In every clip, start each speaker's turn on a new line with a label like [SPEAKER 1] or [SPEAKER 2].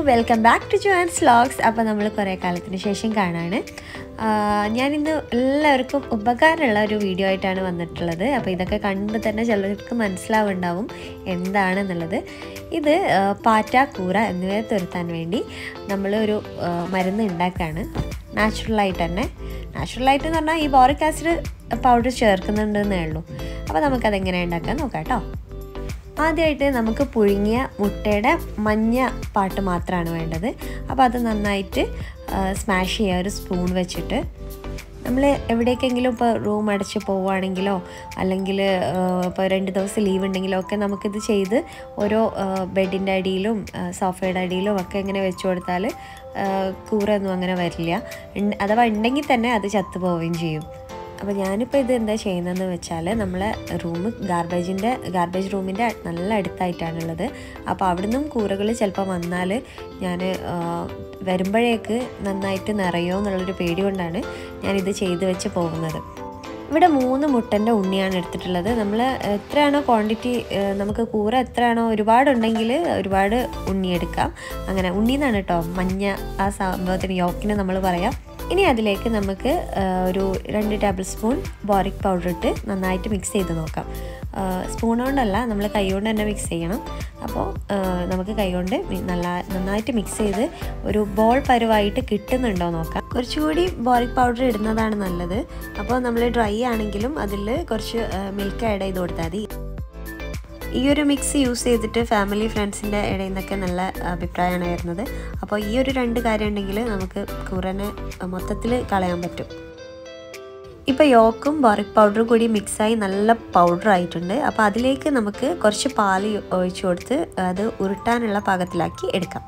[SPEAKER 1] welcome back to John's vlogs അപ്പോൾ നമ്മൾ കുറേ കാലത്തിന് ശേഷം കാണാണ് ആഹ് ഞാനിന്ന് എല്ലാവർക്കും ഉപകാരമുള്ള ഒരു വീഡിയോ ആയിട്ടാണ് വന്നിട്ടുള്ളത് അപ്പോൾ ഇതൊക്കെ കണ്ടുമ്പോൾ തന്നെ ചിലർക്ക് മനസ്സിലാവുണ്ടാവും എന്താണെന്നുള്ളത് ഇത് ആഹ് പാറ്റ കൂറ എന്നിവയെ തുരത്താൻ വേണ്ടി നമ്മൾ ഒരു ആഹ് മരുന്ന് ഉണ്ടാക്കുകയാണ് നാച്ചുറലായിട്ട് തന്നെ നാച്ചുറലായിട്ട് എന്ന് പറഞ്ഞാൽ ഈ ബോറിക് ആസിഡ് പൗഡർ ചേർക്കുന്നുണ്ടെന്നേ ഉള്ളൂ അപ്പോൾ നമുക്കതെങ്ങനെ ഉണ്ടാക്കാൻ നോക്കാം കേട്ടോ ആദ്യമായിട്ട് നമുക്ക് പുഴുങ്ങിയ മുട്ടയുടെ മഞ്ഞ പാട്ട് മാത്രമാണ് വേണ്ടത് അപ്പോൾ അത് നന്നായിട്ട് സ്മാഷ് ചെയ്യുക ഒരു സ്പൂൺ വെച്ചിട്ട് നമ്മൾ എവിടേക്കെങ്കിലും ഇപ്പോൾ റൂം അടച്ച് പോവുകയാണെങ്കിലോ അല്ലെങ്കിൽ ഇപ്പോൾ രണ്ട് ദിവസം ലീവ് ഉണ്ടെങ്കിലോ ഒക്കെ നമുക്കിത് ചെയ്ത് ഓരോ ബെഡിൻ്റെ അടിയിലും സോഫയുടെ അടിയിലും ഒക്കെ ഇങ്ങനെ വെച്ച് കൊടുത്താൽ കൂറൊന്നും അങ്ങനെ വരില്ല ഉണ്ട- അഥവാ ഉണ്ടെങ്കിൽ തന്നെ അത് ചത്തു പോവുകയും ചെയ്യും അപ്പോൾ ഞാനിപ്പോൾ ഇത് എന്താ ചെയ്യുന്നതെന്ന് വെച്ചാൽ നമ്മളെ റൂം ഗാർബേജിൻ്റെ ഗാർബേജ് റൂമിൻ്റെ നല്ല അടുത്തായിട്ടാണുള്ളത് അപ്പോൾ അവിടുന്നും കൂറകൾ ചിലപ്പോൾ വന്നാൽ ഞാൻ വരുമ്പോഴേക്ക് നന്നായിട്ട് നിറയോ എന്നുള്ളൊരു പേടി കൊണ്ടാണ് ഞാനിത് ചെയ്ത് വെച്ച് പോകുന്നത് ഇവിടെ മൂന്ന് മുട്ടൻ്റെ ഉണ്ണിയാണ് എടുത്തിട്ടുള്ളത് നമ്മൾ എത്രയാണോ ക്വാണ്ടിറ്റി നമുക്ക് കൂറ എത്രയാണോ ഒരുപാടുണ്ടെങ്കിൽ ഒരുപാട് ഉണ്ണി എടുക്കാം അങ്ങനെ ഉണ്ണി എന്നാണ് കേട്ടോ മഞ്ഞ ആ സംഭവത്തിന് യോക്കിന് നമ്മൾ പറയാം ഇനി അതിലേക്ക് നമുക്ക് ആ, ഒരു രണ്ട് ടേബിൾ സ്പൂൺ ബോറിക് പൗഡർ ഇട്ട് നന്നായിട്ട് മിക്സ് ചെയ്ത് നോക്കാം സ്പൂൺ കൊണ്ടല്ല നമ്മൾ കൈ കൊണ്ട് തന്നെ മിക്സ് ചെയ്യണം അപ്പോൾ ആ, നമുക്ക് കൈ കൊണ്ട് മി- നല്ല നന്നായിട്ട് മിക്സ് ചെയ്ത് ഒരു ബോൾ പരുവായിട്ട് കിട്ടുന്നുണ്ടോ നോക്കാം കുറച്ചുകൂടി ബോറിക് പൗഡർ ഇടുന്നതാണ് നല്ലത് അപ്പോൾ നമ്മൾ ഡ്രൈ ആണെങ്കിലും അതിൽ കുറച്ച് മിൽക്ക് ആഡ് ചെയ്ത് കൊടുത്താൽ മതി ഈ ഒരു മിക്സ് യൂസ് ചെയ്തിട്ട് ഫാമിലി ഫ്രണ്ട്സിൻ്റെ ഇടയിൽ നിന്നൊക്കെ നല്ല അഭിപ്രായമാണ് വരുന്നത് അപ്പോൾ ഈ ഒരു രണ്ട് കാര്യം ഉണ്ടെങ്കിൽ നമുക്ക് കൂറനെ മൊത്തത്തിൽ കളയാൻ പറ്റും ഇപ്പോൾ യോക്കും ബോറിക് പൗഡറും കൂടി മിക്സായി നല്ല പൗഡർ ആയിട്ടുണ്ട് അപ്പോൾ അതിലേക്ക് നമുക്ക് കുറച്ച് പാല് ഒഴിച്ചു കൊടുത്ത് അത് ഉരുട്ടാനുള്ള പാകത്തിലാക്കി എടുക്കാം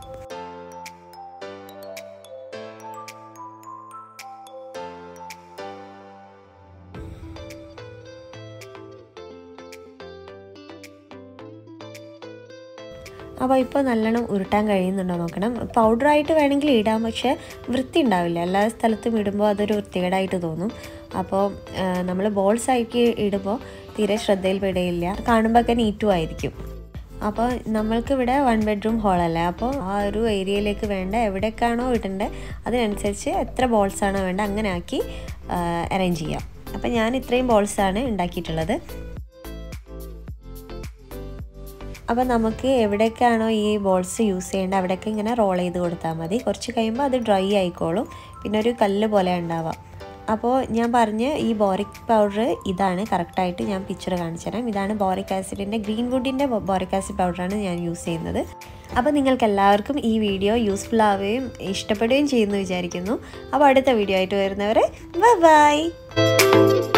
[SPEAKER 1] അപ്പോൾ ഇപ്പോൾ നല്ലോണം ഉരുട്ടാൻ കഴിയുന്നുണ്ടോ നോക്കണം പൗഡറായിട്ട് വേണമെങ്കിൽ ഇടാം പക്ഷേ വൃത്തി ഉണ്ടാവില്ല എല്ലാ സ്ഥലത്തും ഇടുമ്പോൾ അതൊരു വൃത്തികേടായിട്ട് തോന്നും അപ്പോൾ നമ്മൾ ബോൾസ് ആക്കി ഇടുമ്പോൾ തീരെ ശ്രദ്ധയിൽപ്പെടുകയില്ല കാണുമ്പോൾ ഒക്കെ നീറ്റും ആയിരിക്കും അപ്പോൾ നമ്മൾക്കിവിടെ വൺ ബെഡ്റൂം ഹോളല്ലേ അപ്പോൾ ആ ഒരു ഏരിയയിലേക്ക് വേണ്ട എവിടേക്കാണോ ഇടേണ്ടത് അതിനനുസരിച്ച് എത്ര ബോൾസാണോ വേണ്ട അങ്ങനെ ആക്കി അറേഞ്ച് ചെയ്യാം അപ്പോൾ ഞാൻ ഇത്രയും ബോൾസാണ് ഉണ്ടാക്കിയിട്ടുള്ളത് അപ്പോൾ നമുക്ക് എവിടേക്കാണോ ഈ ബോൾസ് യൂസ് ചെയ്യേണ്ടത് അവിടെയൊക്കെ ഇങ്ങനെ റോൾ ചെയ്ത് കൊടുത്താൽ മതി കുറച്ച് കഴിയുമ്പോൾ അത് ഡ്രൈ ആയിക്കോളും പിന്നെ ഒരു കല്ല് പോലെ ഉണ്ടാവാം അപ്പോൾ ഞാൻ പറഞ്ഞ ഈ ബോറിക് പൗഡർ ഇതാണ് കറക്റ്റായിട്ട് ഞാൻ പിക്ചർ കാണിച്ചു തരാം ഇതാണ് ബോറിക് ആസിഡിൻ്റെ ഗ്രീൻ വുഡിൻ്റെ ബോറിക് ആസിഡ് പൗഡറാണ് ഞാൻ യൂസ് ചെയ്യുന്നത് അപ്പോൾ നിങ്ങൾക്ക് എല്ലാവർക്കും ഈ വീഡിയോ യൂസ്ഫുൾ ആവുകയും ഇഷ്ടപ്പെടുകയും ചെയ്യുമെന്ന് വിചാരിക്കുന്നു അപ്പോൾ അടുത്ത വീഡിയോ ആയിട്ട് വരുന്നവരെ ബൈ